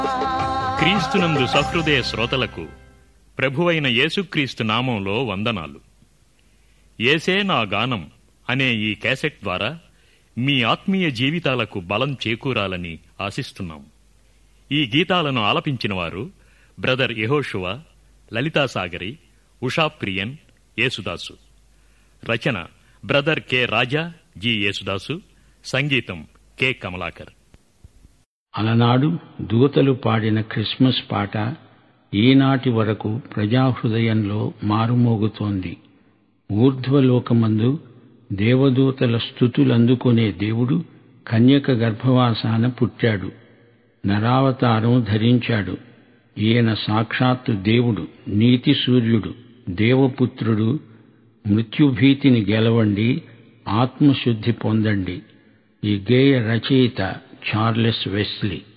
క్రీస్తునందు సహృదయ శ్రోతలకు ప్రభువైన యేసుక్రీస్తు నామంలో వందనాలు ఏసే నా గానం అనే ఈ క్యాసెట్ ద్వారా మీ ఆత్మీయ జీవితాలకు బలం చేకూరాలని ఆశిస్తున్నాం ఈ గీతాలను ఆలపించిన వారు బ్రదర్ యెహోషువ లలితా సాగరి ఉషా ప్రియన్ యేసుదాసు రచన brother K Raja G Yesudasu సంగీతం కె కమలాకర్ అలనాడు దూతలు పాడిన క్రిస్మస్ పాట ఈనాటి వరకు ప్రజాహృదయంలో మారుమోగుతోంది ఊర్ధ్వలోకమందు దేవదూతల స్థుతులందుకునే దేవుడు కన్యక గర్భవాసాన పుట్టాడు నరావతారం ధరించాడు ఈయన సాక్షాత్తు దేవుడు నీతి సూర్యుడు దేవపుత్రుడు మృత్యుభీతిని గెలవండి ఆత్మశుద్ధి పొందండి ఈ గేయ రచయిత చార్లెస్ వెస్లీ